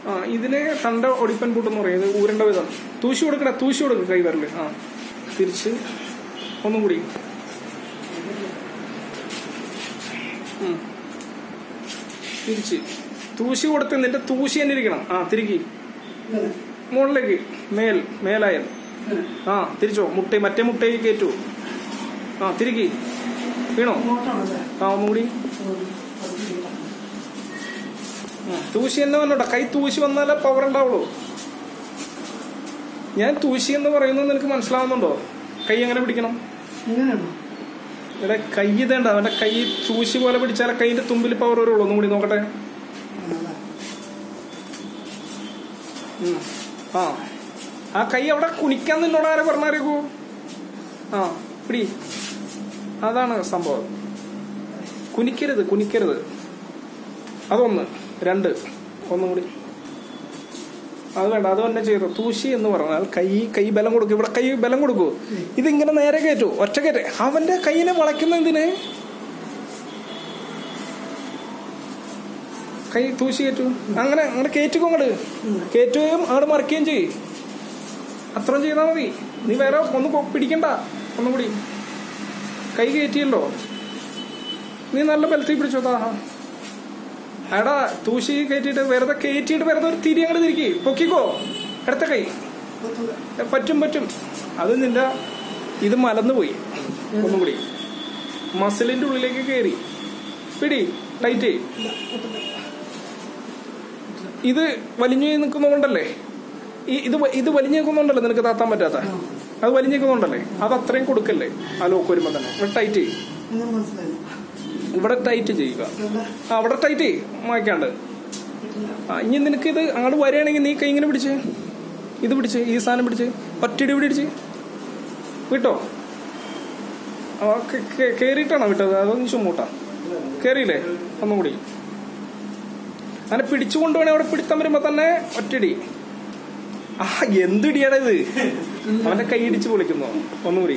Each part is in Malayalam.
ആ ഇതിനെ തണ്ട ഒടിപ്പൻ പൂട്ടെന്ന് പറയും ഇത് ഊരണ്ട വിധം തൂശി കൊടുക്കണ തൂശി കൊടുക്കുക കൈ വരല് ആ തിരിച്ച് ഒന്നും കൂടി ഉം. തിരിച്ച് തൂശി കൊടുത്ത് നിന്റെ തൂശി തന്നെ ഇരിക്കണം ആ തിരിക്കി ഇങ്ങനെ മുകളിലേക്ക് മേൽ മേലായൽ ഇങ്ങനെ ആ തിരിച്ചോ മുട്ട മറ്റേ മുട്ടയിൽ കയറ്റു ആ തിരിക്കി വീണോ ഇങ്ങോട്ടാണല്ലേ ആ ഒന്നും കൂടി ഒരു പത്ത് കിലോ. ഉം. തൂശി എന്ന് പറഞ്ഞോട്ടെ കൈ തൂശി വന്നാലേ പവർ ഉണ്ടാവുള്ളൂ ഞാൻ തൂശി എന്ന് പറയുന്നത് നിനക്ക് മനസ്സിലാവുന്നുണ്ടോ കൈ എങ്ങനെ പിടിക്കണം ഇങ്ങനെയാണോ ഇവിടെ കൈ ഇതേണ്ട അവന്റെ കൈ തൂശി പോലെ പിടിച്ചാലേ കൈന്റെ തുമ്പിൽ പവർ വരുള്ളൂ ഒന്നും കൂടി നോക്കട്ടെ ആണല്ലേ? ഉം. ആ ആ കൈ അവിടെ കുനിക്കാൻ നിന്നോട് ആരെ പറഞ്ഞാരേക്കൂ ആ പിടി അതാണ് സംഭവം കുനിക്കരുത് കുനിക്കരുത് അതൊന്ന് രണ്ട് ഒന്നും കൂടി അത് വേണ്ട അത് തന്നെ ചെയ്തു തൂശി എന്ന് പറഞ്ഞാൽ കൈ കൈ ബലം കൊടുക്കും ഇവിടെ കൈ ബലം കൊടുക്കൂ ഇതിങ്ങനെ നേരെ കയറ്റു ഒറ്റ കയറ്റ അവന്റെ കൈയിനെ വളയ്ക്കുന്ന എന്തിന് കൈ തൂശി കയറ്റു അങ്ങനെ അങ്ങനെ കയറ്റിക്കോ അങ്ങോട്ട് കയറ്റുകയും അങ്ങോട്ട് മറിക്കുകയും ചെയ്യും അത്രയും ചെയ്താൽ മതി നീ വേറെ ഒന്നും കൊ- പിടിക്കണ്ട ഒന്നും കൂടി കൈ കയറ്റിയല്ലോ നീ നല്ല ബലത്തിൽ പിടിച്ചോ താ എടാ തൂശി കയറ്റിയിട്ട് വെറുതെ കയറ്റിയിട്ട് വെറുതെ ഒരു തിരി അങ്ങോട്ട് തിരിക്കി പൊക്കിക്കോ അടുത്ത കൈ പത്തൂല. ഏ, പറ്റും പറ്റും അത് നിന്റെ ഇത് മലന്നു പോയി ഒന്നും കൂടി മസിലിന്റെ ഉള്ളിലേക്ക് കയറി പിടി ടൈറ്റ് ഇല്ല, പത്തൂല. ഇത് വലിഞ്ഞു നിൽക്കുന്നതുകൊണ്ടല്ലേ ഈ ഇത് വ- ഇത് വലിഞ്ഞു നിൽക്കുന്നുണ്ടല്ലോ നിനക്ക് താത്താൻ പറ്റാത്ത ആ. അത് വലിഞ്ഞു നിൽക്കുന്നുണ്ടല്ലേ അത് അത്രയും കൊടുക്കല്ലേ ആ ലോക്ക് വരുമ്പോ തന്നെ ഇവിടെ ടൈറ്റ് ചെയ്യും ഇങ്ങനെ മനസ്സിലായി ഇവിടെ ടൈറ്റ് ചെയ്യുക ഇവിടെ ആ അവിടെ ടൈറ്റ് ചെയ്യും മായ്ക്കാണ്ട് പറ്റില്ല. ആ ഇനി നിനക്ക് ഇത് അങ്ങോട്ട് വരികയാണെങ്കിൽ നീ കൈ ഇങ്ങനെ പിടിച്ച് ഇത് പിടിച്ച് ഈ സാധനം പിടിച്ച് ഒറ്റടി പിടിച്ച് വിട്ടോ ആ കേ- കേ- കേറിയിട്ടാണോ വിട്ടത് അതൊന്നും ചുമ്മൂട്ടാ കേറിയില്ലേ ഒന്നും കൂടി അങ്ങനെ പിടിച്ചു കൊണ്ടുപോകണേ അവിടെ പിടുത്തം വരുമ്പോ തന്നെ ഒറ്റടി ആ എന്തിടിയാടാ ഇത് അവന്റെ കൈ ഇടിച്ച് പൊളിക്കുന്നു ഒന്നുകൂടി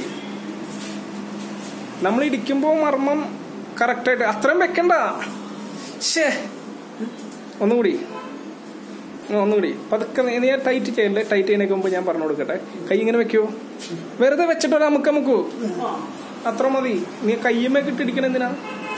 നമ്മൾ ഇടിക്കുമ്പോ മർമ്മം കറക്റ്റായിട്ട് അത്രയും വെക്കണ്ട ഷേ ഒന്നുകൂടി ആ, ഒന്നുകൂടി പതുക്കെ നീ നീ ടൈറ്റ് ചെയ്യല്ലേ ടൈറ്റ് ചെയ്യുന്നതിന് മുമ്പ് ഞാൻ പറഞ്ഞു കൊടുക്കട്ടെ കൈ ഇങ്ങനെ വെക്കോ വെറുതെ വെച്ചിട്ട് ഒരു അമുക്ക് അമുക്കൂ അത്ര മതി നീ കയ്യുമേ കിട്ടിടിക്കണ എന്തിനാ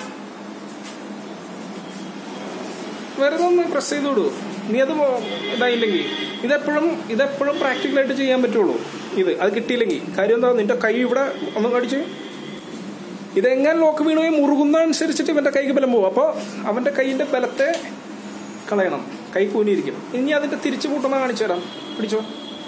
വെറുതെ ഒന്ന് പ്രസ് ചെയ്ത് വിടൂ നീ അത് മോ- ഇതായില്ലെങ്കിൽ ഇതെപ്പോഴും ഇതെപ്പോഴും പ്രാക്ടിക്കലായിട്ട് ചെയ്യാൻ പറ്റുള്ളൂ ഇത് അത് കിട്ടിയില്ലെങ്കിൽ കാര്യം എന്താ നിന്റെ കൈ ഇവിടെ ഒന്ന് കടിച്ച് ഇതെങ്ങനെ ലോക്ക് വീണുകയും മുറുകുന്ന അനുസരിച്ചിട്ട് ഇവന്റെ കൈക്ക് ബലം പോകും അപ്പോൾ അവന്റെ കൈയിന്റെ ബലത്തെ കളയണം കൈ കൂനിയിരിക്കും ഇനി അതിന്റെ തിരിച്ചു പൂട്ടുന്ന കാണിച്ചു തരാം പിടിച്ചോ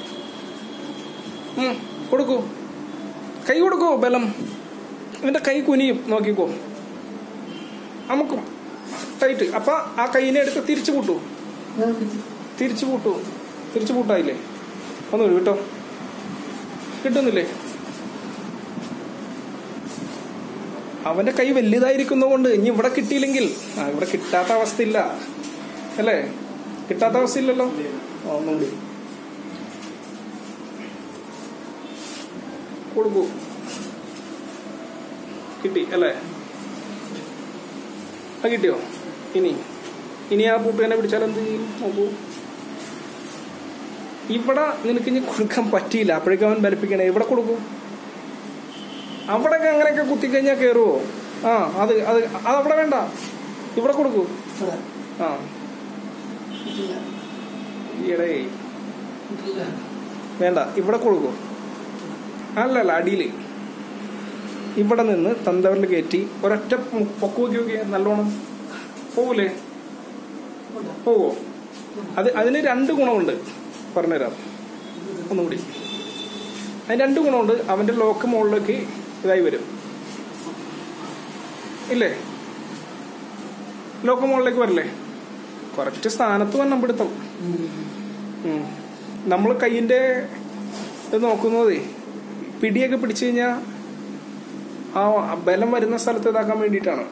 ഉം, കൊടുക്കൂ കൈ കൊടുക്കൂ ബലം ഇവന്റെ കൈ കുനിയും നോക്കിക്കോ അമുക്കും ടൈറ്റ് അപ്പൊ ആ കൈയിനെ എടുത്ത് തിരിച്ചു പൂട്ടൂ ഇങ്ങനെ പിടിച്ച് തിരിച്ചു പൂട്ടൂ തിരിച്ചു പൂട്ടായില്ലേ ഒന്നുകൂടി കേട്ടോ കിട്ടുന്നില്ലേ അവന്റെ കൈ വലുതായിരിക്കുന്നതുകൊണ്ട് ഇനി ഇവിടെ കിട്ടിയില്ലെങ്കിൽ ആ ഇവിടെ കിട്ടാത്ത അവസ്ഥയില്ല അല്ലേ കിട്ടാത്ത അവസ്ഥയില്ലല്ലോ ആ, ഒന്നുകൂടി കൊടുക്കൂ കിട്ടി അല്ലേ ആ കിട്ടിയോ ഇനി ഇനി ആ പൂട്ട് തന്നെ പിടിച്ചാൽ എന്ത് ചെയ്യും നോക്കൂ ഇവിടെ നിനക്ക് ഇനി കൊടുക്കാൻ പറ്റിയില്ല അപ്പോഴേക്കും അവൻ ബലപ്പിക്കണേ ഇവിടെ കൊടുക്കൂ അവിടെയൊക്കെ അങ്ങനെയൊക്കെ കുത്തിക്കഴിഞ്ഞാൽ കയറുമോ ആ അത് അത് അത് അവിടെ വേണ്ട ഇവിടെ കൊടുക്കൂ ഇവിടെ ആ പറ്റില്ല. ഈടേ പറ്റില്ല. വേണ്ട ഇവിടെ കൊടുക്കൂ അല്ലല്ല അടിയിൽ ഇവിടെ നിന്ന് തന്തവരിൽ കയറ്റി ഒരൊറ്റ മു- പൊക്ക് നോക്കി നോക്കിയേ നല്ലോണം പോകൂലേ ഇവിടെ. പോവോ അത് അതിന് രണ്ട് ഗുണമുണ്ട് പറഞ്ഞുതരാം ഒന്നുകൂടി അതിന് രണ്ട് ഗുണമുണ്ട് അവന്റെ ലോക്ക് മുകളിലേക്ക് ഇതായി വരും ഇല്ലേ ലോക്ക് മുകളിലേക്ക് വരില്ലേ കറക്റ്റ് സ്ഥാനത്ത് വരണം പിടുത്തം ഉം. നമ്മൾ കയ്യിന്റെ ഇത് നോക്കുന്നതേ പിടിയൊക്കെ പിടിച്ചു കഴിഞ്ഞാൽ ആ ബലം വരുന്ന സ്ഥലത്ത് ഇതാക്കാൻ വേണ്ടിയിട്ടാണ്